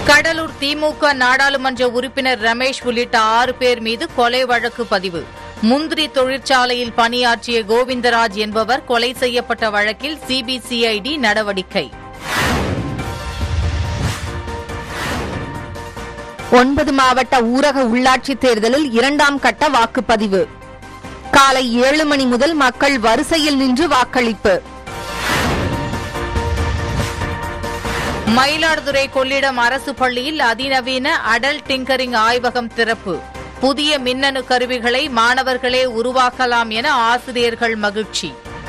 கடலூர் திமுக நாடாளுமன்ற உறுப்பினர் ரமேஷ் உள்ளிட்ட ஆறு பேர் மீது கொலை வழக்கு பதிவு முந்திரி தொழிற்சாலையில் பணியாற்றிய கோவிந்தராஜ் என்பவர் கொலை செய்யப்பட்ட வழக்கில் சிபிசிஐடி நடவடிக்கை ஒன்பது மாவட்ட ஊரக உள்ளாட்சித் தேர்தலில் இரண்டாம் கட்ட வாக்குப்பதிவு காலை ஏழு மணி முதல் மக்கள் வரிசையில் நின்று வாக்களிப்பு மயிலாடுதுறை கொள்ளிடம் அரசு பள்ளியில் அதிநவீன அடல் டிங்கரிங் ஆய்வகம் திறப்பு புதிய மின்னணு கருவிகளை மாணவர்களே உருவாக்கலாம் என ஆசிரியர்கள் மகிழ்ச்சி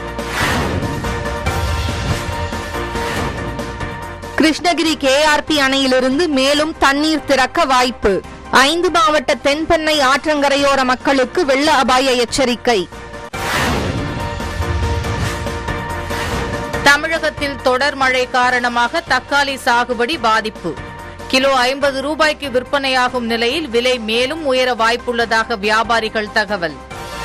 கிருஷ்ணகிரி கேஆர்பி அணையிலிருந்து மேலும் தண்ணீர் திறக்க வாய்ப்பு ஐந்து மாவட்ட தென்பெண்ணை ஆற்றங்கரையோர மக்களுக்கு வெள்ள அபாய எச்சரிக்கை தமிழகத்தில் தொடர் மழை காரணமாக தக்காளி சாகுபடி பாதிப்பு கிலோ ஐம்பது ரூபாய்க்கு விற்பனையாகும் நிலையில் விலை மேலும் உயர வாய்ப்புள்ளதாக வியாபாரிகள் தகவல்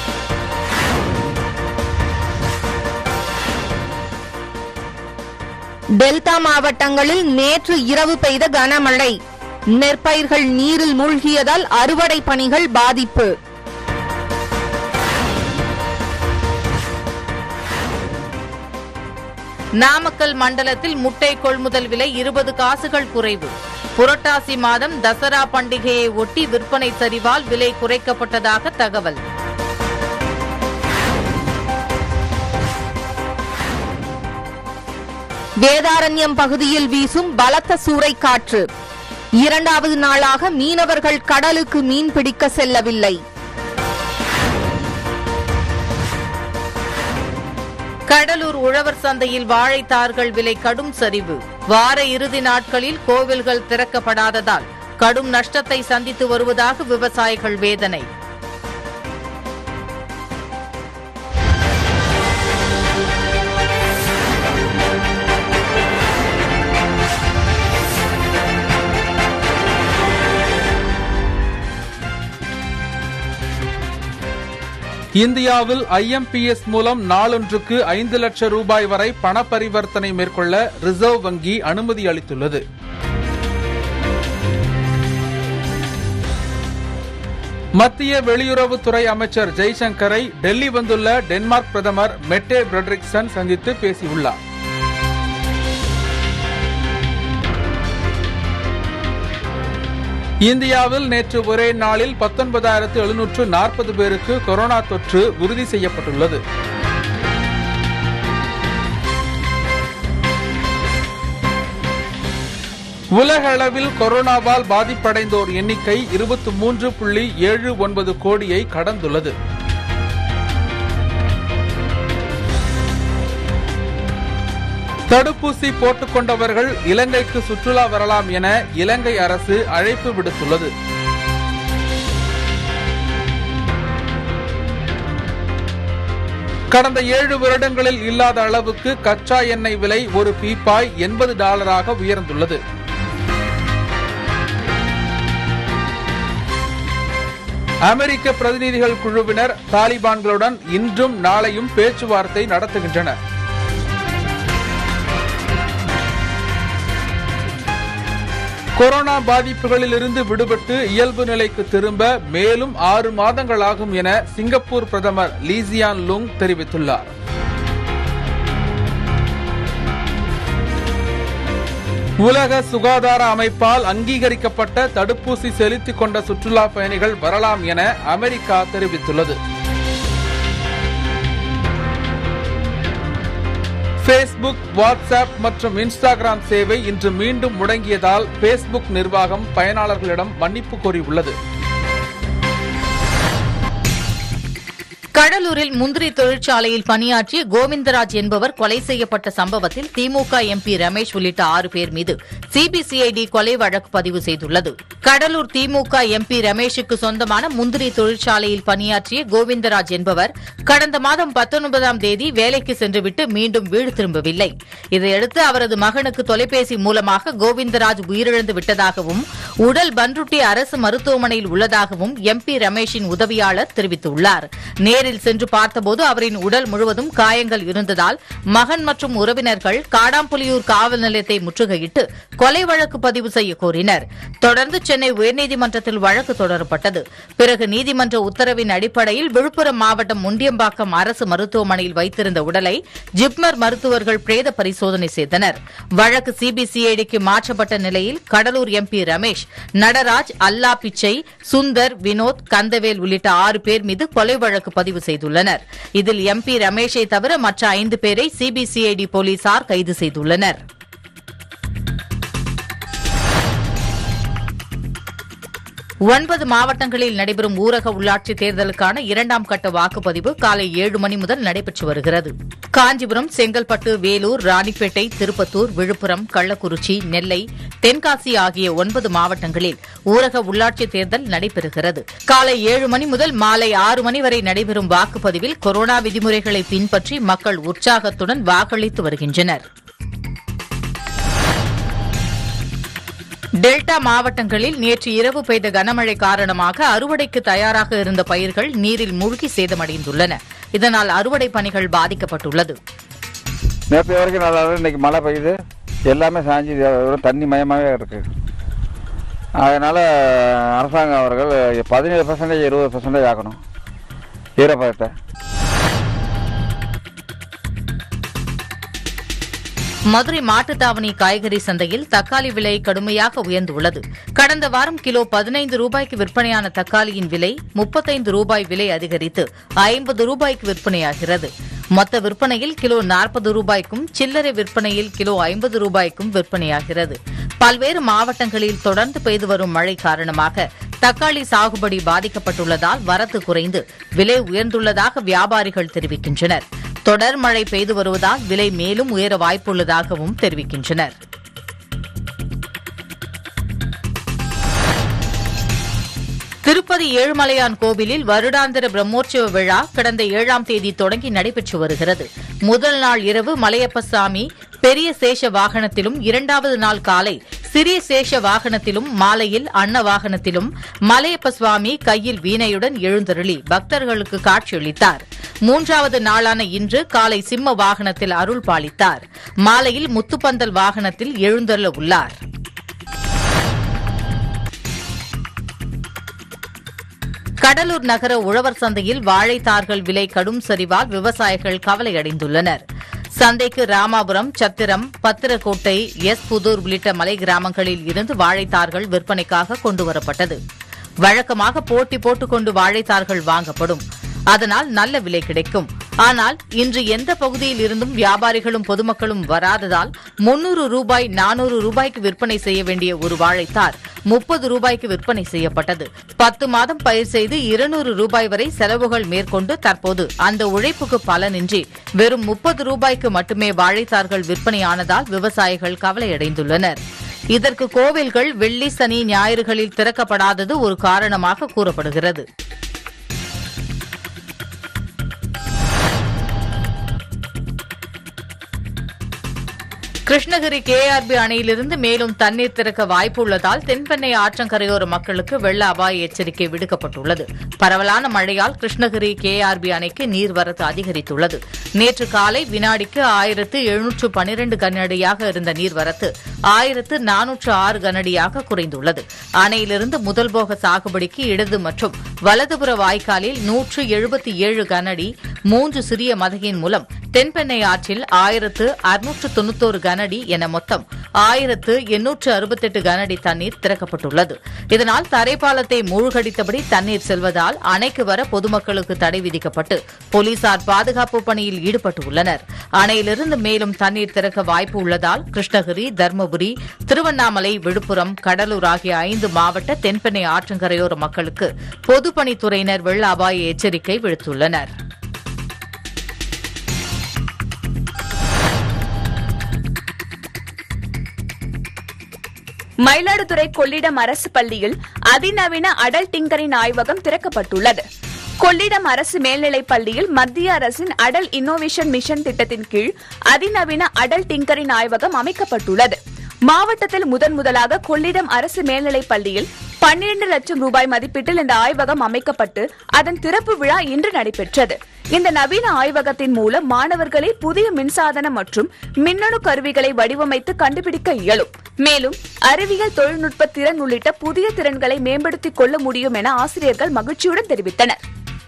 டெல்டா மாவட்டங்களில் நேற்று இரவு பெய்த கனமழை நெற்பயிர்கள் நீரில் மூழ்கியதால் அறுவடை பணிகள் பாதிப்பு நாமக்கல் மண்டலத்தில் முட்டை கொள்முதல் விலை இருபது காசுகள் குறைவு புரட்டாசி மாதம் தசரா பண்டிகையை ஒட்டி விற்பனை சரிவால் விலை குறைக்கப்பட்டதாக தகவல் வேதாரண்யம் பகுதியில் வீசும் பலத்த சூறைக்காற்று இரண்டாவது நாளாக மீனவர்கள் கடலுக்கு மீன் பிடிக்க செல்லவில்லை கடலூர் உழவர் சந்தையில் வாழைத்தார்கள் விலை கடும் சரிவு வார இறுதி நாட்களில் கோவில்கள் திறக்கப்படாததால் கடும் நஷ்டத்தை சந்தித்து வருவதாக விவசாயிகள் வேதனை இந்தியாவில் ஐஎம்பிஎஸ் மூலம் நாளொன்றுக்கு ஐந்து லட்சம் ரூபாய் வரை பண பரிவர்த்தனை மேற்கொள்ள ரிசர்வ் வங்கி அனுமதி அளித்துள்ளது மத்திய வெளியுறவுத்துறை அமைச்சர் ஜெய்சங்கரை டெல்லி வந்துள்ள டென்மார்க் பிரதமர் மெட்டே பிரெட்ரிக்சன் சந்தித்து பேசியுள்ளார் இந்தியாவில் நேற்று ஒரே நாளில் பத்தொன்பதாயிரத்து எழுநூற்று நாற்பது பேருக்கு கொரோனா தொற்று உறுதி செய்யப்பட்டுள்ளது உலக அளவில் கொரோனாவால் பாதிப்படைந்தோர் எண்ணிக்கை இருபத்தி மூன்று புள்ளி ஏழு ஒன்பது கோடியை கடந்துள்ளது தடுப்பூசி போட்டுக் கொண்டவர்கள் இலங்கைக்கு சுற்றுலா வரலாம் என இலங்கை அரசு அழைப்பு விடுத்துள்ளது கடந்த ஏழு வருடங்களில் இல்லாத அளவுக்கு கச்சா எண்ணெய் விலை ஒரு பீப்பாய் எண்பது டாலராக உயர்ந்துள்ளது அமெரிக்க பிரதிநிதிகள் குழுவினர் தாலிபான்களுடன் இன்றும் நாளையும் பேச்சுவார்த்தை நடத்துகின்றனர் கொரோனா பாதிப்புகளில் இருந்து விடுபட்டு இயல்பு நிலைக்கு திரும்ப மேலும் ஆறு மாதங்கள் ஆகும் என சிங்கப்பூர் பிரதமர் லீசியான் லுங் தெரிவித்துள்ளார் உலக சுகாதார அமைப்பால் அங்கீகரிக்கப்பட்ட தடுப்பூசி செலுத்திக் கொண்ட சுற்றுலா பயணிகள் வரலாம் என அமெரிக்கா தெரிவித்துள்ளது ஃபேஸ்புக் வாட்ஸ்அப் மற்றும் இன்ஸ்டாகிராம் சேவை இன்று மீண்டும் முடங்கியதால் ஃபேஸ்புக் நிர்வாகம் பயனாளர்களிடம் மன்னிப்பு கோரியுள்ளது கடலூரில் முந்திரி தொழிற்சாலையில் பணியாற்றிய கோவிந்தராஜ் என்பவர் கொலை செய்யப்பட்ட சம்பவத்தில் திமுக எம்பி ரமேஷ் உள்ளிட்ட ஆறு பேர் மீது சிபிசிஐடி கொலை வழக்கு பதிவு செய்துள்ளது கடலூர் திமுக எம்பி ரமேஷுக்கு சொந்தமான முந்திரி தொழிற்சாலையில் பணியாற்றிய கோவிந்தராஜ் என்பவர் கடந்த மாதம் பத்தொன்பதாம் தேதி வேலைக்கு சென்றுவிட்டு மீண்டும் வீடு திரும்பவில்லை இதையடுத்து அவரது மகனுக்கு தொலைபேசி மூலமாக கோவிந்தராஜ் உயிரிழந்து விட்டதாகவும் உடல் பன்ருட்டி அரசு மருத்துவமனையில் உள்ளதாகவும் எம்பி ரமேஷின் உதவியாளர் தெரிவித்துள்ளார் நேரில் சென்று பார்த்தபோது அவரின் உடல் முழுவதும் காயங்கள் இருந்ததால் மகன் மற்றும் உறவினர்கள் காடாம்புலியூர் காவல் நிலையத்தை முற்றுகையிட்டு கொலை வழக்கு பதிவு செய்ய கோரினர் தொடர்ந்து சென்னை உயர்நீதிமன்றத்தில் வழக்கு தொடரப்பட்டது பிறகு நீதிமன்ற உத்தரவின் அடிப்படையில் விழுப்புரம் மாவட்டம் முண்டியம்பாக்கம் அரசு மருத்துவமனையில் வைத்திருந்த உடலை ஜிப்மர் மருத்துவர்கள் பிரேத பரிசோதனை செய்தனர் வழக்கு சிபிசிஐடிக்கு மாற்றப்பட்ட நிலையில் கடலூர் எம்பி ரமேஷ் நடராஜ் அல்லா பிச்சை சுந்தர் வினோத் கந்தவேல் உள்ளிட்ட ஆறு பேர் மீது கொலை வழக்கு பதிவு செய்துள்ளனர் இதில் எம்பி ரமேஷை தவிர மற்ற ஐந்து பேரை சிபிசிஐடி போலீசார் கைது செய்துள்ளனர் ஒன்பது மாவட்டங்களில் நடைபெறும் ஊரக உள்ளாட்சி தேர்தலுக்கான இரண்டாம் கட்ட வாக்குப்பதிவு காலை ஏழு மணி முதல் நடைபெற்று வருகிறது காஞ்சிபுரம் செங்கல்பட்டு வேலூர் ராணிப்பேட்டை திருப்பத்தூர் விழுப்புரம் கள்ளக்குறிச்சி நெல்லை தென்காசி ஆகிய ஒன்பது மாவட்டங்களில் ஊரக உள்ளாட்சி தேர்தல் நடைபெறுகிறது காலை ஏழு மணி முதல் மாலை ஆறு மணி வரை நடைபெறும் வாக்குப்பதிவில் கொரோனா விதிமுறைகளை பின்பற்றி மக்கள் உற்சாகத்துடன் வாக்களித்து வருகின்றனர் டெல்டா மாவட்டங்களில் நேற்று இரவு பெய்த கனமழை காரணமாக அறுவடைக்கு தயாராக இருந்த பயிர்கள் நீரில் மூழ்கி சேதமடைந்துள்ளன இதனால் அறுவடை பணிகள் பாதிக்கப்பட்டுள்ளது நேற்று வரைக்கும் நல்லா இருக்கு இன்னைக்கு மழை பெய்யுது எல்லாமே சாஞ்சி வெறும் தண்ணி மயமாகவே இருக்கு அதனால் அரசாங்கம் அவர்கள் பதினேழு பர்சன்டேஜ் இருபது பர்சன்டேஜ் ஆக்கணும் ஈரப்பதத்தை மதுரை மாட்டுத்தாவணி காய்கறி சந்தையில் தக்காளி விலை கடுமையாக உயர்ந்துள்ளது கடந்த வாரம் கிலோ பதினைந்து ரூபாய்க்கு விற்பனையான தக்காளியின் விலை முப்பத்தைந்து ரூபாய் விலை அதிகரித்து ஐம்பது ரூபாய்க்கு விற்பனையாகிறது மொத்த விற்பனையில் கிலோ நாற்பது ரூபாய்க்கும் சில்லறை விற்பனையில் கிலோ ஐம்பது ரூபாய்க்கும் விற்பனையாகிறது பல்வேறு மாவட்டங்களில் தொடர்ந்து பெய்து வரும் மழை காரணமாக தக்காளி சாகுபடி பாதிக்கப்பட்டுள்ளதால் வரத்து குறைந்து விலை உயர்ந்துள்ளதாக வியாபாரிகள் தெரிவிக்கின்றனர் தொடர் மழை பெய்து வருவதால் விலை மேலும் உயர வாய்ப்புள்ளதாகவும் தெரிவிக்கின்றனர் திருப்பதி ஏழுமலையான் கோவிலில் வருடாந்திர பிரம்மோற்சவ விழா கடந்த ஏழாம் தேதி தொடங்கி நடைபெற்று வருகிறது முதல் நாள் இரவு மலையப்ப சாமி பெரிய சேஷ வாகனத்திலும் இரண்டாவது நாள் காலை சிறிய சேஷ வாகனத்திலும் மாலையில் அன்ன வாகனத்திலும் மலையப்ப சுவாமி கையில் வீணையுடன் எழுந்தருளி பக்தர்களுக்கு காட்சியளித்தார் மூன்றாவது நாளான இன்று காலை சிம்ம வாகனத்தில் அருள் பாலித்தார் மாலையில் முத்துப்பந்தல் வாகனத்தில் எழுந்தருள உள்ளார் கடலூர் நகர உழவர் சந்தையில் வாழைத்தார்கள் விலை கடும் சரிவால் விவசாயிகள் கவலையடைந்துள்ளனர் சந்தைக்கு ராமாபுரம் சத்திரம் பத்திரக்கோட்டை எஸ் புதூர் உள்ளிட்ட மலை கிராமங்களில் இருந்து வாழைத்தார்கள் விற்பனைக்காக கொண்டுவரப்பட்டது வழக்கமாக போட்டி போட்டுக்கொண்டு வாழைத்தார்கள் வாங்கப்படும் அதனால் நல்ல விலை கிடைக்கும் ஆனால் இன்று எந்த பகுதியில் இருந்தும் வியாபாரிகளும் பொதுமக்களும் வராததால் முன்னூறு ரூபாய் நானூறு ரூபாய்க்கு விற்பனை செய்ய வேண்டிய ஒரு வாழைத்தார் முப்பது ரூபாய்க்கு விற்பனை செய்யப்பட்டது பத்து மாதம் பயிர் செய்து இருநூறு ரூபாய் வரை செலவுகள் மேற்கொண்டு தற்போது அந்த உழைப்புக்கு பலனின்றி வெறும் முப்பது ரூபாய்க்கு மட்டுமே வாழைத்தார்கள் விற்பனையானதால் விவசாயிகள் கவலையடைந்துள்ளனர் இதற்கு கோவில்கள் வெள்ளி சனி ஞாயிறுகளில் திறக்கப்படாதது ஒரு காரணமாக கூறப்படுகிறது கிருஷ்ணகிரி கேஆர்பி அணையிலிருந்து மேலும் தண்ணீர் திறக்க வாய்ப்பு உள்ளதால் தென்பெண்ணை ஆற்றங்கரையோர மக்களுக்கு வெள்ள அபாய எச்சரிக்கை விடுக்கப்பட்டுள்ளது பரவலான மழையால் கிருஷ்ணகிரி கேஆர்பி அணைக்கு நீர்வரத்து அதிகரித்துள்ளது நேற்று காலை வினாடிக்கு ஆயிரத்து எழுநூற்று பனிரண்டு கனஅடியாக இருந்த நீர்வரத்து ஆயிரத்து நானூற்று ஆறு கனஅடியாக குறைந்துள்ளது அணையிலிருந்து முதல் போக சாகுபடிக்கு இடது மற்றும் வலதுபுற வாய்க்காலில் நூற்று எழுபத்தி ஏழு கனஅடி மூன்று சிறிய மதகின் மூலம் தென்பெண்ணை ஆற்றில் ஆயிரத்து அறுநூற்று தொண்ணூத்தோரு கனஅடி என மொத்தம் ஆயிரத்து எண்ணூற்று அறுபத்தெட்டு கனஅடி தண்ணீர் திறக்கப்பட்டுள்ளது இதனால் தரைப்பாலத்தை மூழ்கடித்தபடி தண்ணீர் செல்வதால் அணைக்கு வர பொதுமக்களுக்கு தடை விதிக்கப்பட்டு போலீசார் பாதுகாப்பு பணியில் ஈடுபட்டுள்ளனர் அணையிலிருந்து மேலும் தண்ணீர் திறக்க வாய்ப்பு உள்ளதால் கிருஷ்ணகிரி தருமபுரி திருவண்ணாமலை விழுப்புரம் கடலூர் ஆகிய ஐந்து மாவட்ட தென்பெண்ணை ஆற்றங்கரையோர மக்களுக்கு பொதுப்பணித்துறையினர் வெள்ள அபாய எச்சரிக்கை விடுத்துள்ளனர் மயிலாடுதுறை கொள்ளிடம் அரசு பள்ளியில் அதிநவீன அடல் டிங்கரின் ஆய்வகம் திறக்கப்பட்டுள்ளது கொள்ளிடம் அரசு மேல்நிலைப் பள்ளியில் மத்திய அரசின் அடல் இன்னோவேஷன் மிஷன் திட்டத்தின் கீழ் அதிநவீன அடல் டிங்கரின் ஆய்வகம் அமைக்கப்பட்டுள்ளது மாவட்டத்தில் முதன் முதலாக கொள்ளிடம் அரசு மேல்நிலைப் பள்ளியில் பன்னிரண்டு லட்சம் ரூபாய் மதிப்பீட்டில் இந்த ஆய்வகம் அமைக்கப்பட்டு அதன் திறப்பு விழா இன்று நடைபெற்றது இந்த நவீன ஆய்வகத்தின் மூலம் மாணவர்களே புதிய மின்சாதனம் மற்றும் மின்னணு கருவிகளை வடிவமைத்து கண்டுபிடிக்க இயலும் மேலும் அறிவியல் தொழில்நுட்ப திறன் உள்ளிட்ட புதிய திறன்களை மேம்படுத்திக் கொள்ள முடியும் என ஆசிரியர்கள் மகிழ்ச்சியுடன் தெரிவித்தனர்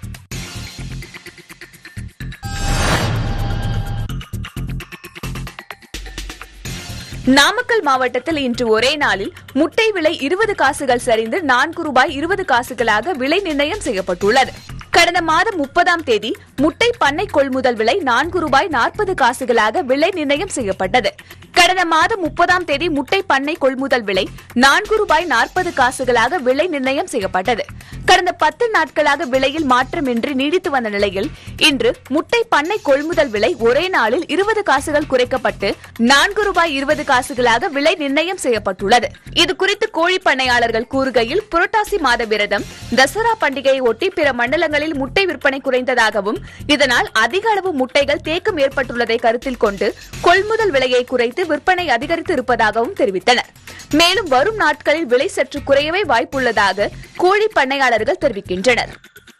நாமக்கல் மாவட்டத்தில் இன்று ஒரே நாளில் முட்டை விலை இருபது காசுகள் சரிந்து நான்கு ரூபாய் இருபது காசுகளாக விலை நிர்ணயம் செய்யப்பட்டுள்ளது கடந்த மாதம் முப்பதாம் தேதி முட்டை பண்ணை கொள்முதல் விலை நான்கு ரூபாய் நாற்பது காசுகளாக விலை நிர்ணயம் செய்யப்பட்டது கடந்த மாதம் முப்பதாம் தேதி முட்டை பண்ணை கொள்முதல் விலை நான்கு ரூபாய் நாற்பது காசுகளாக விலை நிர்ணயம் செய்யப்பட்டது கடந்த பத்து நாட்களாக விலையில் மாற்றமின்றி நீடித்து வந்த நிலையில் இன்று முட்டை பண்ணை கொள்முதல் விலை ஒரே நாளில் இருபது காசுகள் குறைக்கப்பட்டு நான்கு ரூபாய் இருபது காசுகளாக விலை நிர்ணயம் செய்யப்பட்டுள்ளது இது குறித்து கோழி பண்ணையாளர்கள் கூறுகையில் புரட்டாசி மாத விரதம் தசரா பண்டிகையை ஒட்டி பிற மண்டலங்களில் முட்டை விற்பனை குறைந்ததாகவும் இதனால் அதிக அளவு முட்டைகள் தேக்கம் ஏற்பட்டுள்ளதை கருத்தில் கொண்டு கொள்முதல் விலையை குறைத்து விற்பனை அதிகரித்து இருப்பதாகவும் தெரிவித்தனர் மேலும் வரும் நாட்களில் விலை சற்று குறையவே வாய்ப்புள்ளதாக கோழி பண்ணையாளர்கள் தெரிவிக்கின்றனர்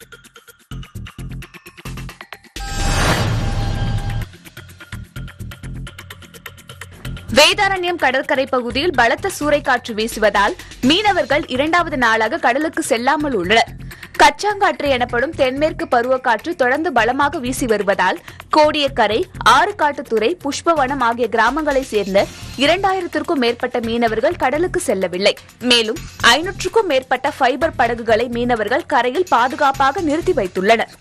வேதாரண்யம் கடற்கரை பகுதியில் பலத்த சூறைக்காற்று வீசுவதால் மீனவர்கள் இரண்டாவது நாளாக கடலுக்கு செல்லாமல் உள்ளனர் கச்சாங்காற்று எனப்படும் தென்மேற்கு பருவக்காற்று தொடர்ந்து பலமாக வீசி வருவதால் கோடியக்கரை ஆறுகாட்டுத்துறை புஷ்பவனம் ஆகிய கிராமங்களைச் சேர்ந்த இரண்டாயிரத்திற்கும் மேற்பட்ட மீனவர்கள் கடலுக்கு செல்லவில்லை மேலும் ஐநூற்றுக்கும் மேற்பட்ட ஃபைபர் படகுகளை மீனவர்கள் கரையில் பாதுகாப்பாக நிறுத்தி வைத்துள்ளனர்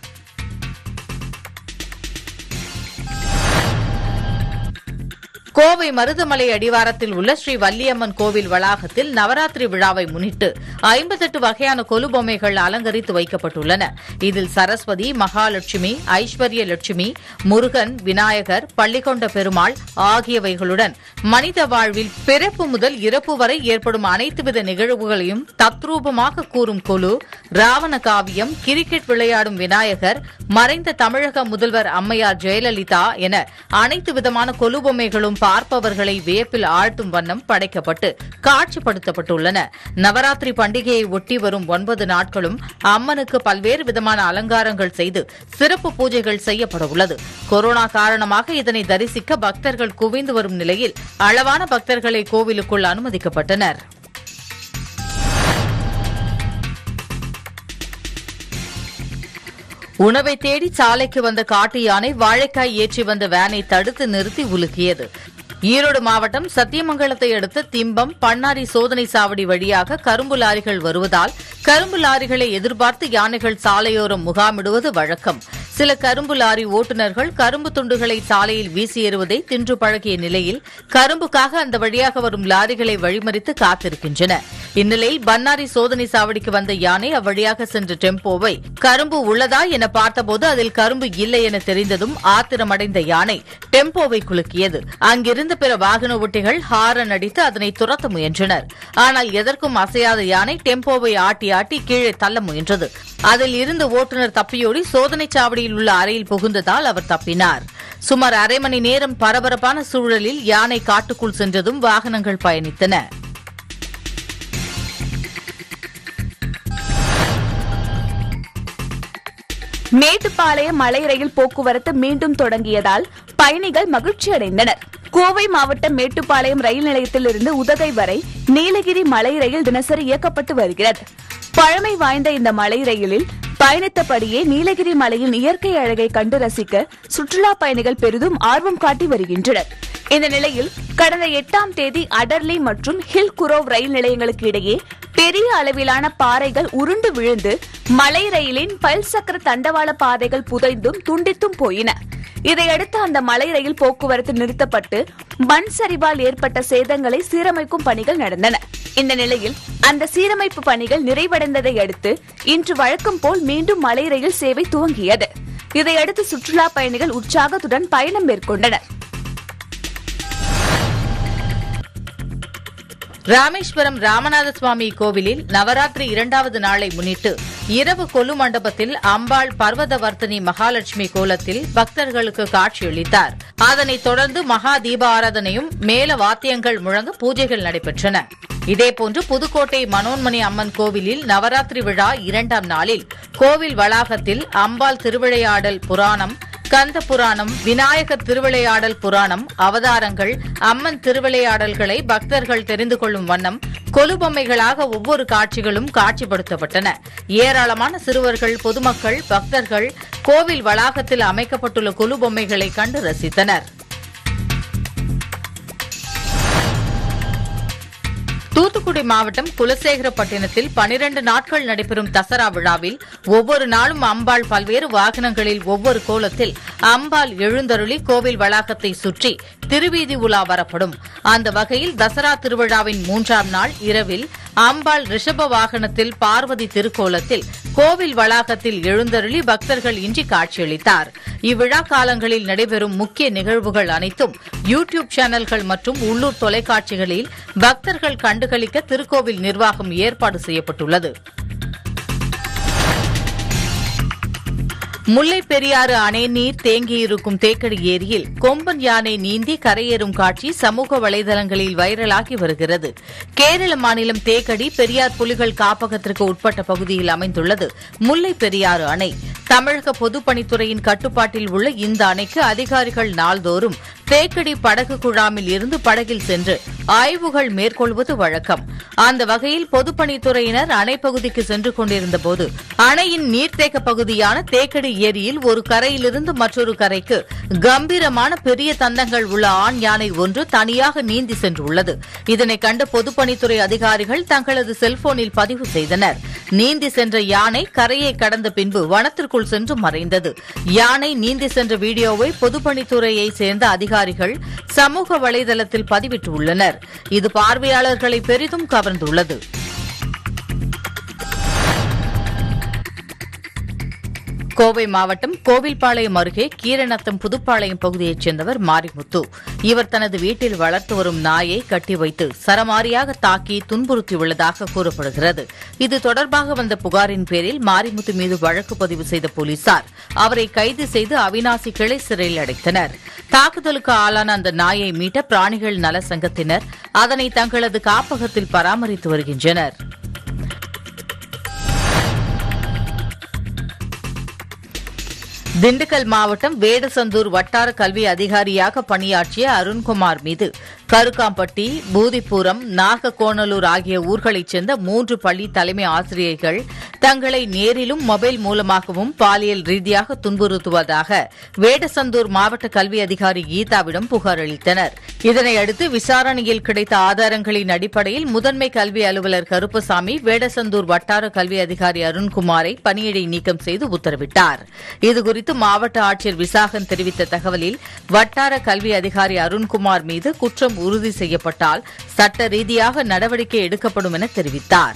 கோவை மருதமலை அடிவாரத்தில் உள்ள ஸ்ரீ வள்ளியம்மன் கோவில் வளாகத்தில் நவராத்திரி விழாவை முன்னிட்டு ஐம்பத்தெட்டு வகையான கொலு பொம்மைகள் அலங்கரித்து வைக்கப்பட்டுள்ளன இதில் சரஸ்வதி மகாலட்சுமி ஐஸ்வர்ய லட்சுமி முருகன் விநாயகர் பள்ளிகொண்ட பெருமாள் ஆகியவைகளுடன் மனித வாழ்வில் பிறப்பு முதல் இறப்பு வரை ஏற்படும் அனைத்து வித நிகழ்வுகளையும் தத்ரூபமாக கூறும் கொலு ராவண காவியம் கிரிக்கெட் விளையாடும் விநாயகர் மறைந்த தமிழக முதல்வர் அம்மையார் ஜெயலலிதா என அனைத்து விதமான கொலு பொம்மைகளும் பார்ப்பவர்களை வியப்பில் ஆழ்த்தும் வண்ணம் படைக்கப்பட்டு காட்சிப்படுத்தப்பட்டுள்ளன நவராத்திரி பண்டிகையை ஒட்டி வரும் ஒன்பது நாட்களும் அம்மனுக்கு பல்வேறு விதமான அலங்காரங்கள் செய்து சிறப்பு பூஜைகள் செய்யப்பட உள்ளது கொரோனா காரணமாக இதனை தரிசிக்க பக்தர்கள் குவிந்து வரும் நிலையில் அளவான பக்தர்களை கோவிலுக்குள் அனுமதிக்கப்பட்டனர் உணவை தேடி சாலைக்கு வந்த காட்டு யானை வாழைக்காய் ஏற்றி வந்த வேனை தடுத்து நிறுத்தி உலுக்கியது ஈரோடு மாவட்டம் சத்தியமங்கலத்தை அடுத்த திம்பம் பண்ணாரி சோதனை சாவடி வழியாக கரும்பு லாரிகள் வருவதால் கரும்பு லாரிகளை எதிர்பார்த்து யானைகள் சாலையோரம் முகாமிடுவது வழக்கம் சில கரும்பு லாரி ஓட்டுநர்கள் கரும்பு துண்டுகளை சாலையில் வீசி எறிவதை தின்று பழகிய நிலையில் கரும்புக்காக அந்த வழியாக வரும் லாரிகளை வழிமறித்து காத்திருக்கின்றன இந்நிலையில் பன்னாரி சோதனை சாவடிக்கு வந்த யானை அவ்வழியாக சென்ற டெம்போவை கரும்பு உள்ளதா என பார்த்தபோது அதில் கரும்பு இல்லை என தெரிந்ததும் ஆத்திரமடைந்த யானை டெம்போவை குலுக்கியது அங்கிருந்த பிற வாகன ஓட்டிகள் ஹாரன் அடித்து அதனை துரத்த முயன்றனர் ஆனால் எதற்கும் அசையாத யானை டெம்போவை ஆட்டி ஆட்டி கீழே தள்ள முயன்றது அதில் இருந்த ஓட்டுநர் தப்பியோடி சோதனைச் சாவடியில் உள்ள அறையில் புகுந்ததால் அவர் தப்பினார் சுமார் அரை மணி நேரம் பரபரப்பான சூழலில் யானை காட்டுக்குள் சென்றதும் வாகனங்கள் பயணித்தன மேட்டுப்பாளையம் மலை ரயில் போக்குவரத்து மீண்டும் தொடங்கியதால் பயணிகள் மகிழ்ச்சி அடைந்தனர் கோவை மாவட்டம் மேட்டுப்பாளையம் ரயில் நிலையத்திலிருந்து உதகை வரை நீலகிரி மலை ரயில் தினசரி இயக்கப்பட்டு வருகிறது பழமை வாய்ந்த இந்த மலை ரயிலில் பயணித்தபடியே நீலகிரி மலையின் இயற்கை அழகை கண்டு ரசிக்க சுற்றுலா பயணிகள் பெரிதும் ஆர்வம் காட்டி வருகின்றனர் இந்த நிலையில் கடந்த எட்டாம் தேதி அடர்லி மற்றும் ஹில் குரோவ் ரயில் நிலையங்களுக்கு இடையே பெரிய அளவிலான பாறைகள் உருண்டு விழுந்து மலை ரயிலின் பல் சக்கர தண்டவாள பாதைகள் புதைந்தும் துண்டித்தும் போயின இதையடுத்து அந்த மலை ரயில் போக்குவரத்து நிறுத்தப்பட்டு மண் சரிவால் ஏற்பட்ட சேதங்களை சீரமைக்கும் பணிகள் நடந்தன இந்த நிலையில் அந்த சீரமைப்பு பணிகள் நிறைவடைந்ததை அடுத்து இன்று வழக்கம் போல் மீண்டும் மலை ரயில் சேவை துவங்கியது இதையடுத்து சுற்றுலா பயணிகள் உற்சாகத்துடன் பயணம் மேற்கொண்டனர் ராமேஸ்வரம் ராமநாத சுவாமி கோவிலில் நவராத்திரி இரண்டாவது நாளை முன்னிட்டு இரவு கொலு மண்டபத்தில் அம்பாள் பர்வதவர்த்தினி மகாலட்சுமி கோலத்தில் பக்தர்களுக்கு காட்சியளித்தார் அதனைத் தொடர்ந்து மகா தீப ஆராதனையும் மேல வாத்தியங்கள் முழங்க பூஜைகள் நடைபெற்றன இதேபோன்று புதுக்கோட்டை மனோன்மணி அம்மன் கோவிலில் நவராத்திரி விழா இரண்டாம் நாளில் கோவில் வளாகத்தில் அம்பாள் திருவிளையாடல் புராணம் கந்த புராணம் விநாயகர் திருவிளையாடல் புராணம் அவதாரங்கள் அம்மன் திருவிளையாடல்களை பக்தர்கள் தெரிந்து கொள்ளும் வண்ணம் கொலுபொம்மைகளாக ஒவ்வொரு காட்சிகளும் காட்சிப்படுத்தப்பட்டன ஏராளமான சிறுவர்கள் பொதுமக்கள் பக்தர்கள் கோவில் வளாகத்தில் அமைக்கப்பட்டுள்ள கொலுபொம்மைகளை கண்டு ரசித்தனர் தூத்துக்குடி மாவட்டம் குலசேகரப்பட்டினத்தில் பனிரண்டு நாட்கள் நடைபெறும் தசரா விழாவில் ஒவ்வொரு நாளும் அம்பாள் பல்வேறு வாகனங்களில் ஒவ்வொரு கோலத்தில் அம்பாள் எழுந்தருளி கோவில் வளாகத்தை சுற்றி திருவீதி உலா வரப்படும் அந்த வகையில் தசரா திருவிழாவின் மூன்றாம் நாள் இரவில் அம்பாள் ரிஷப வாகனத்தில் பார்வதி திருக்கோலத்தில் கோவில் வளாகத்தில் எழுந்தருளி பக்தர்கள் இன்றி காட்சியளித்தார் இவ்விழா காலங்களில் நடைபெறும் முக்கிய நிகழ்வுகள் அனைத்தும் யூ டியூப் சேனல்கள் மற்றும் உள்ளூர் தொலைக்காட்சிகளில் பக்தர்கள் கண்டுகளிக்க திருக்கோவில் நிர்வாகம் ஏற்பாடு செய்யப்பட்டுள்ளது முல்லை பெரியாறு அணை நீர் தேங்கியிருக்கும் தேக்கடி ஏரியில் கொம்பன் யானை நீந்தி கரையேறும் காட்சி சமூக வலைதளங்களில் வைரலாகி வருகிறது கேரள மாநிலம் தேக்கடி பெரியார் புலிகள் காப்பகத்திற்கு உட்பட்ட பகுதியில் அமைந்துள்ளது முல்லை பெரியாறு அணை தமிழக பொதுப்பணித்துறையின் கட்டுப்பாட்டில் உள்ள இந்த அணைக்கு அதிகாரிகள் நாள்தோறும் தேக்கடி படகு குழாமில் இருந்து படகில் சென்று ஆய்வுகள் மேற்கொள்வது வழக்கம் அந்த வகையில் பொதுப்பணித்துறையினர் அணை பகுதிக்கு சென்று கொண்டிருந்தபோது அணையின் நீர்த்தேக்க பகுதியான தேக்கடி ஏரியில் ஒரு கரையிலிருந்து மற்றொரு கரைக்கு கம்பீரமான பெரிய தந்தங்கள் உள்ள ஆண் யானை ஒன்று தனியாக நீந்தி சென்றுள்ளது இதனை கண்ட பொதுப்பணித்துறை அதிகாரிகள் தங்களது செல்போனில் பதிவு செய்தனர் நீந்தி சென்ற யானை கரையை கடந்த பின்பு வனத்திற்குள் சென்று மறைந்தது யானை நீந்தி சென்ற வீடியோவை பொதுப்பணித்துறையை சேர்ந்த அதிகாரிகள் சமூக வலைதளத்தில் பதிவிட்டுள்ளனர் இது பார்வையாளர்களை பெரிதும் கவர்ந்துள்ளது கோவை மாவட்டம் கோவில்பாளையம் அருகே கீரநத்தம் புதுப்பாளையம் பகுதியைச் சேர்ந்தவர் மாரிமுத்து இவர் தனது வீட்டில் வளர்த்து வரும் நாயை கட்டி வைத்து சரமாரியாக தாக்கி துன்புறுத்தியுள்ளதாக கூறப்படுகிறது இது தொடர்பாக வந்த புகாரின் பேரில் மாரிமுத்து மீது வழக்கு பதிவு செய்த போலீசார் அவரை கைது செய்து அவினாசி கிளை சிறையில் அடைத்தனர் தாக்குதலுக்கு ஆளான அந்த நாயை மீட்ட பிராணிகள் நல சங்கத்தினர் அதனை தங்களது காப்பகத்தில் பராமரித்து வருகின்றனர் திண்டுக்கல் மாவட்டம் வேடசந்தூர் வட்டார கல்வி அதிகாரியாக பணியாற்றிய அருண்குமார் மீது கருக்காம்பட்டி பூதிப்புரம் நாகக்கோணலூர் ஆகிய ஊர்களைச் சேர்ந்த மூன்று பள்ளி தலைமை ஆசிரியர்கள் தங்களை நேரிலும் மொபைல் மூலமாகவும் பாலியல் ரீதியாக துன்புறுத்துவதாக வேடசந்தூர் மாவட்ட கல்வி அதிகாரி கீதாவிடம் புகார் அளித்தனர் இதனையடுத்து விசாரணையில் கிடைத்த ஆதாரங்களின் அடிப்படையில் முதன்மை கல்வி அலுவலர் கருப்பசாமி வேடசந்தூர் வட்டார கல்வி அதிகாரி அருண்குமாரை பணியிடை நீக்கம் செய்து உத்தரவிட்டார் இதுகுறித்து மாவட்ட ஆட்சியர் விசாகன் தெரிவித்த தகவலில் வட்டார கல்வி அதிகாரி அருண்குமார் மீது குற்றம் உறுதி செய்யப்பட்டால் சட்ட ரீதியாக நடவடிக்கை எடுக்கப்படும் என தெரிவித்தார்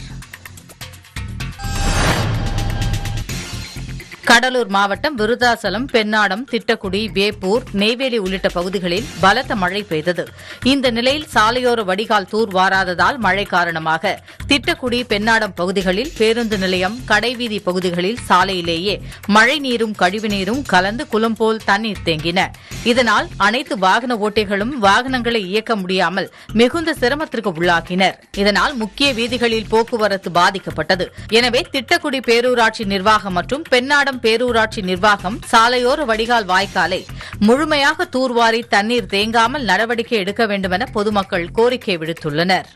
கடலூர் மாவட்டம் விருதாசலம் பெண்ணாடம் திட்டக்குடி வேப்பூர் நெய்வேலி உள்ளிட்ட பகுதிகளில் பலத்த மழை பெய்தது இந்த நிலையில் சாலையோர வடிகால் தூர் வாராததால் மழை காரணமாக திட்டக்குடி பெண்ணாடம் பகுதிகளில் பேருந்து நிலையம் கடைவீதி பகுதிகளில் சாலையிலேயே மழை நீரும் கழிவுநீரும் கலந்து குளம் போல் தண்ணீர் தேங்கின இதனால் அனைத்து வாகன ஓட்டிகளும் வாகனங்களை இயக்க முடியாமல் மிகுந்த சிரமத்திற்கு உள்ளாக்கினர் இதனால் முக்கிய வீதிகளில் போக்குவரத்து பாதிக்கப்பட்டது எனவே திட்டக்குடி பேரூராட்சி நிர்வாகம் மற்றும் பெண்ணாடம் பேரூராட்சி நிர்வாகம் சாலையோர வடிகால் வாய்க்காலை முழுமையாக தூர்வாரி தண்ணீர் தேங்காமல் நடவடிக்கை எடுக்க வேண்டுமென பொதுமக்கள் கோரிக்கை விடுத்துள்ளனர்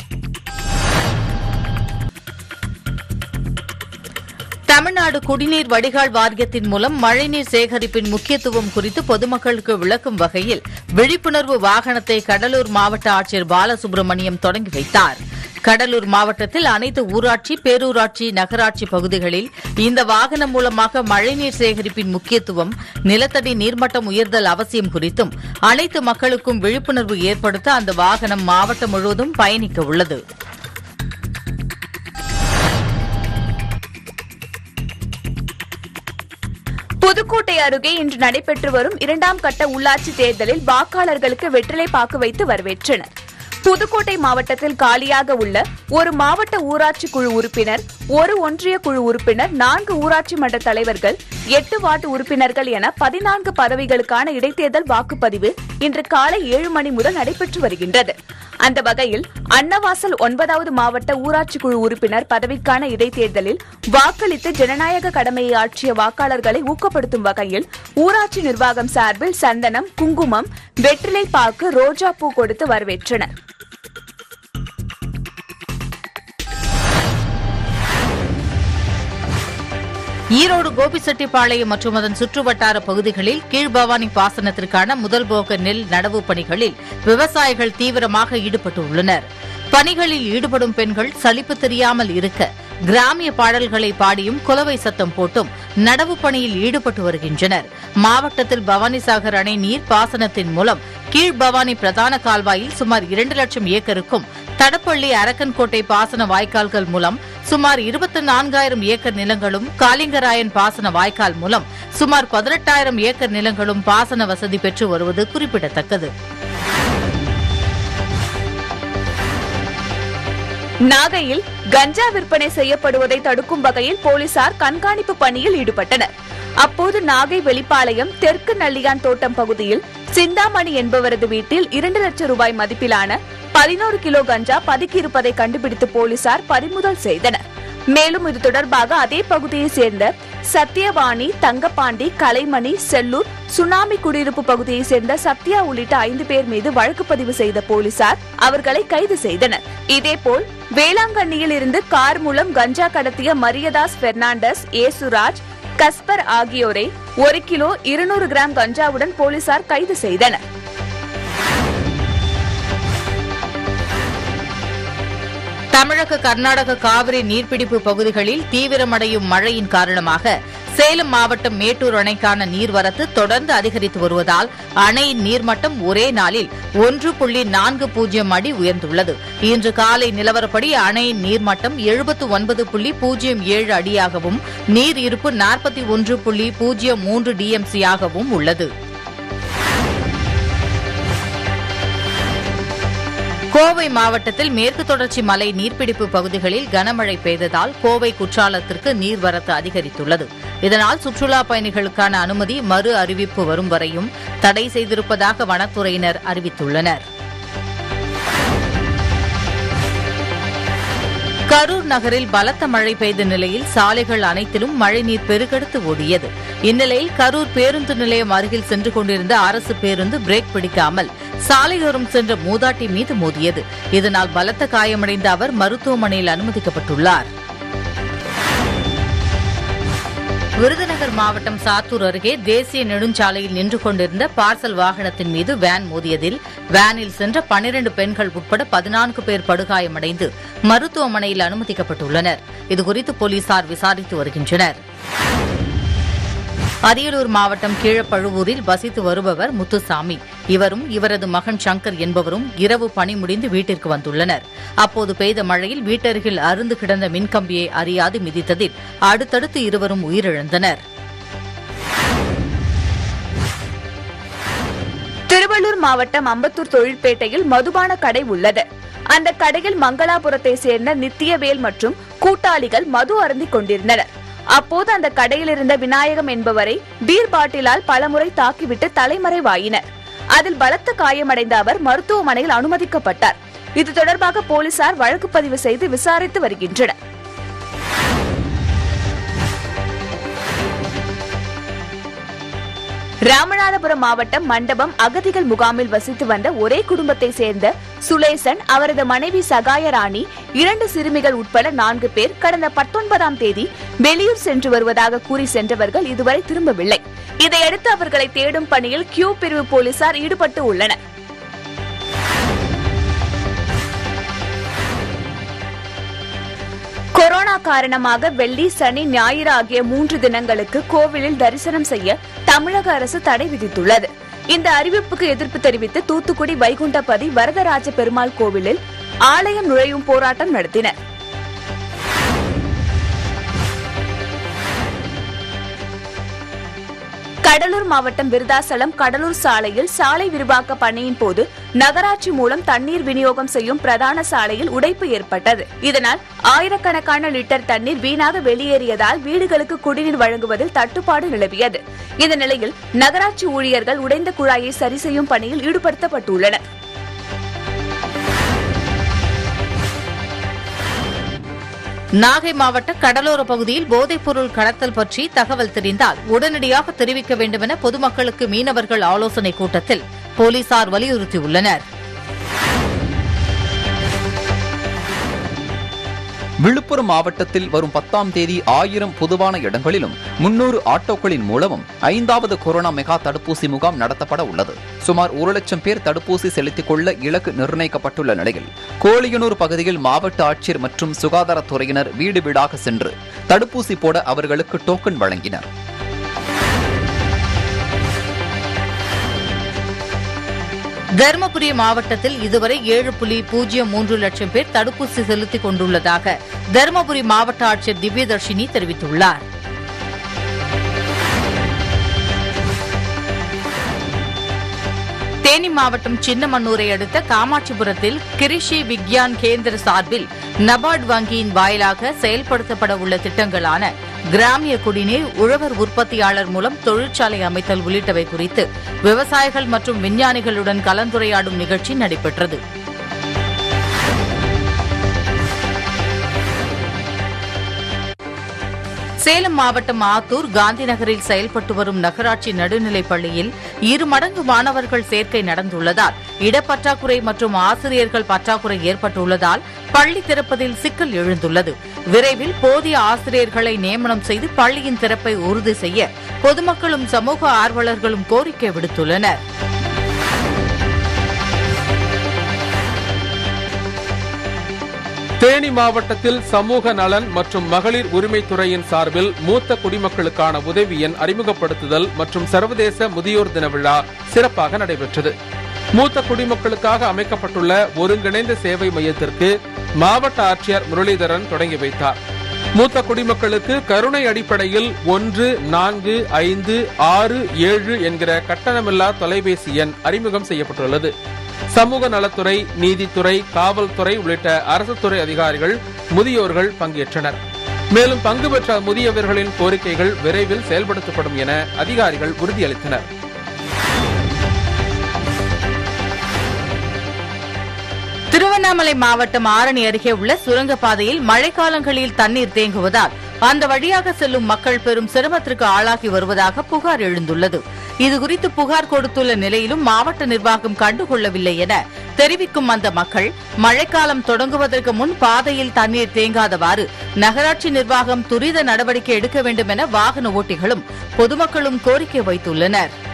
தமிழ்நாடு குடிநீர் வடிகால் வாரியத்தின் மூலம் மழைநீர் சேகரிப்பின் முக்கியத்துவம் குறித்து பொதுமக்களுக்கு விளக்கும் வகையில் விழிப்புணர்வு வாகனத்தை கடலூர் மாவட்ட ஆட்சியர் பாலசுப்ரமணியம் தொடங்கி வைத்தார் கடலூர் மாவட்டத்தில் அனைத்து ஊராட்சி பேரூராட்சி நகராட்சி பகுதிகளில் இந்த வாகனம் மூலமாக மழைநீர் சேகரிப்பின் முக்கியத்துவம் நிலத்தடி நீர்மட்டம் உயர்தல் அவசியம் குறித்தும் அனைத்து மக்களுக்கும் விழிப்புணர்வு ஏற்படுத்த அந்த வாகனம் மாவட்டம் முழுவதும் பயணிக்க உள்ளது புதுக்கோட்டை அருகே இன்று நடைபெற்று வரும் இரண்டாம் கட்ட உள்ளாட்சி தேர்தலில் வாக்காளர்களுக்கு வெற்றிலை பாக்கு வைத்து வரவேற்றனர் புதுக்கோட்டை மாவட்டத்தில் காலியாக உள்ள ஒரு மாவட்ட ஊராட்சி குழு உறுப்பினர் ஒரு ஒன்றிய குழு உறுப்பினர் நான்கு ஊராட்சி மன்ற தலைவர்கள் எட்டு வார்டு உறுப்பினர்கள் என பதினான்கு பதவிகளுக்கான இடைத்தேர்தல் வாக்குப்பதிவு இன்று காலை ஏழு மணி முதல் நடைபெற்று வருகின்றது அந்த வகையில் அன்னவாசல் ஒன்பதாவது மாவட்ட ஊராட்சி குழு உறுப்பினர் பதவிக்கான இடைத்தேர்தலில் வாக்களித்து ஜனநாயக கடமையை ஆற்றிய வாக்காளர்களை ஊக்கப்படுத்தும் வகையில் ஊராட்சி நிர்வாகம் சார்பில் சந்தனம் குங்குமம் வெற்றிலை பாக்கு ரோஜா பூ கொடுத்து வரவேற்றனர் ஈரோடு கோபிச்செட்டிப்பாளையம் மற்றும் அதன் சுற்றுவட்டார பகுதிகளில் கீழ்பவானி பாசனத்திற்கான முதல் போக நெல் நடவு பணிகளில் விவசாயிகள் தீவிரமாக ஈடுபட்டுள்ளனர் பணிகளில் ஈடுபடும் பெண்கள் சலிப்பு தெரியாமல் இருக்க கிராமிய பாடல்களை பாடியும் குலவை சத்தம் போட்டும் நடவு பணியில் ஈடுபட்டு வருகின்றனர் மாவட்டத்தில் பவானிசாகர் அணை நீர் பாசனத்தின் மூலம் கீழ்பவானி பிரதான கால்வாயில் சுமார் இரண்டு லட்சம் ஏக்கருக்கும் தடப்பள்ளி அரக்கன்கோட்டை பாசன வாய்க்கால்கள் மூலம் சுமார் இருபத்தி நான்காயிரம் ஏக்கர் நிலங்களும் காலிங்கராயன் பாசன வாய்க்கால் மூலம் சுமார் பதினெட்டாயிரம் ஏக்கர் நிலங்களும் பாசன வசதி பெற்று வருவது குறிப்பிடத்தக்கது நாகையில் கஞ்சா விற்பனை செய்யப்படுவதை தடுக்கும் வகையில் போலீசார் கண்காணிப்பு பணியில் ஈடுபட்டனர் அப்போது நாகை வெளிப்பாளையம் தெற்கு நள்ளியான் தோட்டம் பகுதியில் சிந்தாமணி என்பவரது வீட்டில் இரண்டு லட்சம் ரூபாய் மதிப்பிலான பதினோரு கிலோ கஞ்சா பதுக்கியிருப்பதை கண்டுபிடித்து போலீசார் பறிமுதல் செய்தனர் மேலும் இது தொடர்பாக அதே பகுதியைச் சேர்ந்த சத்யவாணி தங்கப்பாண்டி கலைமணி செல்லூர் சுனாமி குடியிருப்பு பகுதியைச் சேர்ந்த சத்யா உள்ளிட்ட ஐந்து பேர் மீது வழக்கு பதிவு செய்த போலீசார் அவர்களை கைது செய்தனர் இதேபோல் வேளாங்கண்ணியில் இருந்து கார் மூலம் கஞ்சா கடத்திய மரியதாஸ் பெர்னாண்டஸ் ஏசுராஜ் கஸ்பர் ஆகியோரை ஒரு கிலோ இருநூறு கிராம் கஞ்சாவுடன் போலீசார் கைது செய்தனர் தமிழக கர்நாடக காவிரி நீர்பிடிப்பு பகுதிகளில் தீவிரமடையும் மழையின் காரணமாக சேலம் மாவட்டம் மேட்டூர் அணைக்கான நீர்வரத்து தொடர்ந்து அதிகரித்து வருவதால் அணையின் நீர்மட்டம் ஒரே நாளில் ஒன்று புள்ளி நான்கு பூஜ்ஜியம் அடி உயர்ந்துள்ளது இன்று காலை நிலவரப்படி அணையின் நீர்மட்டம் எழுபத்து ஒன்பது புள்ளி பூஜ்ஜியம் ஏழு அடியாகவும் நீர் இருப்பு நாற்பத்தி ஒன்று புள்ளி பூஜ்ஜியம் மூன்று டிஎம்சியாகவும் உள்ளது கோவை மாவட்டத்தில் மேற்கு தொடர்ச்சி மலை நீர்பிடிப்பு பகுதிகளில் கனமழை பெய்ததால் கோவை குற்றாலத்திற்கு நீர்வரத்து அதிகரித்துள்ளது இதனால் சுற்றுலா பயணிகளுக்கான அனுமதி மறு அறிவிப்பு வரும் வரையும் தடை செய்திருப்பதாக வனத்துறையினர் அறிவித்துள்ளனர் கரூர் நகரில் பலத்த மழை பெய்த நிலையில் சாலைகள் அனைத்திலும் மழைநீர் பெருக்கெடுத்து ஓடியது இந்நிலையில் கரூர் பேருந்து நிலையம் அருகில் சென்று கொண்டிருந்த அரசு பேருந்து பிரேக் பிடிக்காமல் சாலையோரம் சென்ற மூதாட்டி மீது மோதியது இதனால் பலத்த காயமடைந்த அவர் மருத்துவமனையில் அனுமதிக்கப்பட்டுள்ளார் விருதுநகர் மாவட்டம் சாத்தூர் அருகே தேசிய நெடுஞ்சாலையில் நின்று கொண்டிருந்த பார்சல் வாகனத்தின் மீது வேன் மோதியதில் வேனில் சென்ற பனிரண்டு பெண்கள் உட்பட பதினான்கு பேர் படுகாயமடைந்து மருத்துவமனையில் அனுமதிக்கப்பட்டுள்ளனர் இதுகுறித்து போலீசார் விசாரித்து வருகின்றனர் அரியலூர் மாவட்டம் கீழப்பழுவூரில் வசித்து வருபவர் முத்துசாமி இவரும் இவரது மகன் சங்கர் என்பவரும் இரவு பணி முடிந்து வீட்டிற்கு வந்துள்ளனர் அப்போது பெய்த மழையில் வீட்டருகில் அருந்து கிடந்த மின்கம்பியை அறியாது மிதித்ததில் அடுத்தடுத்து இருவரும் உயிரிழந்தனர் திருவள்ளூர் மாவட்டம் அம்பத்தூர் தொழிற்பேட்டையில் மதுபான கடை உள்ளது அந்த கடையில் மங்களாபுரத்தை சேர்ந்த நித்தியவேல் மற்றும் கூட்டாளிகள் மது அருந்திக் கொண்டிருந்தனர் அப்போது அந்த கடையில் இருந்த விநாயகம் என்பவரை பீர் பாட்டிலால் பலமுறை தாக்கிவிட்டு தலைமறைவாயினர் அதில் பலத்த காயமடைந்த அவர் மருத்துவமனையில் அனுமதிக்கப்பட்டார் இது தொடர்பாக போலீசார் வழக்கு பதிவு செய்து விசாரித்து வருகின்றனர் ராமநாதபுரம் மாவட்டம் மண்டபம் அகதிகள் முகாமில் வசித்து வந்த ஒரே குடும்பத்தை சேர்ந்த சுலேசன் அவரது மனைவி சகாயராணி இரண்டு சிறுமிகள் உட்பட நான்கு பேர் கடந்த பத்தொன்பதாம் தேதி வெளியூர் சென்று வருவதாக கூறி சென்றவர்கள் இதுவரை திரும்பவில்லை இதையடுத்து அவர்களை தேடும் பணியில் கியூ பிரிவு போலீசார் ஈடுபட்டு உள்ளனர் கொரோனா காரணமாக வெள்ளி சனி ஞாயிறு ஆகிய மூன்று தினங்களுக்கு கோவிலில் தரிசனம் செய்ய தமிழக அரசு தடை விதித்துள்ளது இந்த அறிவிப்புக்கு எதிர்ப்பு தெரிவித்து தூத்துக்குடி வைகுண்டபதி வரதராஜ பெருமாள் கோவிலில் ஆலயம் நுழையும் போராட்டம் நடத்தினர் கடலூர் மாவட்டம் விருதாசலம் கடலூர் சாலையில் சாலை விரிவாக்க பணியின் போது நகராட்சி மூலம் தண்ணீர் விநியோகம் செய்யும் பிரதான சாலையில் உடைப்பு ஏற்பட்டது இதனால் ஆயிரக்கணக்கான லிட்டர் தண்ணீர் வீணாக வெளியேறியதால் வீடுகளுக்கு குடிநீர் வழங்குவதில் தட்டுப்பாடு நிலவியது இந்த நிலையில் நகராட்சி ஊழியர்கள் உடைந்த குழாயை சரி செய்யும் பணியில் ஈடுபடுத்தப்பட்டுள்ளனர் நாகை மாவட்ட கடலோர பகுதியில் போதைப்பொருள் கடத்தல் பற்றி தகவல் தெரிந்தால் உடனடியாக தெரிவிக்க வேண்டுமென பொதுமக்களுக்கு மீனவர்கள் ஆலோசனைக் கூட்டத்தில் போலீசார் வலியுறுத்தியுள்ளனர் விழுப்புரம் மாவட்டத்தில் வரும் பத்தாம் தேதி ஆயிரம் பொதுவான இடங்களிலும் முன்னூறு ஆட்டோக்களின் மூலமும் ஐந்தாவது கொரோனா மெகா தடுப்பூசி முகாம் நடத்தப்பட உள்ளது சுமார் ஒரு லட்சம் பேர் தடுப்பூசி செலுத்திக் கொள்ள இலக்கு நிர்ணயிக்கப்பட்டுள்ள நிலையில் கோழியனூர் பகுதியில் மாவட்ட ஆட்சியர் மற்றும் சுகாதாரத்துறையினர் வீடு வீடாக சென்று தடுப்பூசி போட அவர்களுக்கு டோக்கன் வழங்கினர் தருமபுரி மாவட்டத்தில் இதுவரை ஏழு புள்ளி பூஜ்ஜியம் மூன்று லட்சம் பேர் தடுப்பூசி செலுத்திக் கொண்டுள்ளதாக தருமபுரி மாவட்ட ஆட்சியர் திவ்யதர்ஷினி தெரிவித்துள்ளார் தேனி மாவட்டம் சின்னமன்னூரை அடுத்த காமாட்சிபுரத்தில் கிருஷி விக்யான் கேந்திர சார்பில் நபார்டு வங்கியின் வாயிலாக செயல்படுத்தப்பட உள்ள திட்டங்களான கிராமிய குடிநீர் உழவர் உற்பத்தியாளர் மூலம் தொழிற்சாலை அமைத்தல் உள்ளிட்டவை குறித்து விவசாயிகள் மற்றும் விஞ்ஞானிகளுடன் கலந்துரையாடும் நிகழ்ச்சி நடைபெற்றது சேலம் மாவட்டம் ஆத்தூர் காந்தி நகரில் செயல்பட்டு வரும் நகராட்சி நடுநிலைப் பள்ளியில் இரு மடங்கு மாணவர்கள் சேர்க்கை நடந்துள்ளதால் இடப்பற்றாக்குறை மற்றும் ஆசிரியர்கள் பற்றாக்குறை ஏற்பட்டுள்ளதால் பள்ளி திறப்பதில் சிக்கல் எழுந்துள்ளது விரைவில் போதிய ஆசிரியர்களை நியமனம் செய்து பள்ளியின் திறப்பை உறுதி செய்ய பொதுமக்களும் சமூக ஆர்வலர்களும் கோரிக்கை விடுத்துள்ளனர் தேனி மாவட்டத்தில் சமூக நலன் மற்றும் மகளிர் உரிமைத்துறையின் சார்பில் மூத்த குடிமக்களுக்கான உதவி எண் அறிமுகப்படுத்துதல் மற்றும் சர்வதேச முதியோர் தின விழா சிறப்பாக நடைபெற்றது மூத்த குடிமக்களுக்காக அமைக்கப்பட்டுள்ள ஒருங்கிணைந்த சேவை மையத்திற்கு மாவட்ட ஆட்சியர் முரளிதரன் தொடங்கி வைத்தார் மூத்த குடிமக்களுக்கு கருணை அடிப்படையில் ஒன்று நான்கு ஐந்து ஆறு ஏழு என்கிற கட்டணமில்லா தொலைபேசி எண் அறிமுகம் செய்யப்பட்டுள்ளது சமூக நலத்துறை நீதித்துறை காவல்துறை உள்ளிட்ட அரசு துறை அதிகாரிகள் முதியோர்கள் பங்கேற்றனர் மேலும் பங்கு பெற்ற முதியவர்களின் கோரிக்கைகள் விரைவில் செயல்படுத்தப்படும் என அதிகாரிகள் உறுதியளித்தனர் திருவண்ணாமலை மாவட்டம் ஆரணி அருகே உள்ள சுரங்கப்பாதையில் மழைக்காலங்களில் தண்ணீர் தேங்குவதால் அந்த வழியாக செல்லும் மக்கள் பெரும் சிரமத்திற்கு ஆளாகி வருவதாக புகார் எழுந்துள்ளது இதுகுறித்து புகார் கொடுத்துள்ள நிலையிலும் மாவட்ட நிர்வாகம் கண்டுகொள்ளவில்லை என தெரிவிக்கும் அந்த மக்கள் மழைக்காலம் தொடங்குவதற்கு முன் பாதையில் தண்ணீர் தேங்காதவாறு நகராட்சி நிர்வாகம் துரித நடவடிக்கை எடுக்க வேண்டும் என வாகன ஓட்டிகளும் பொதுமக்களும் கோரிக்கை வைத்துள்ளனர்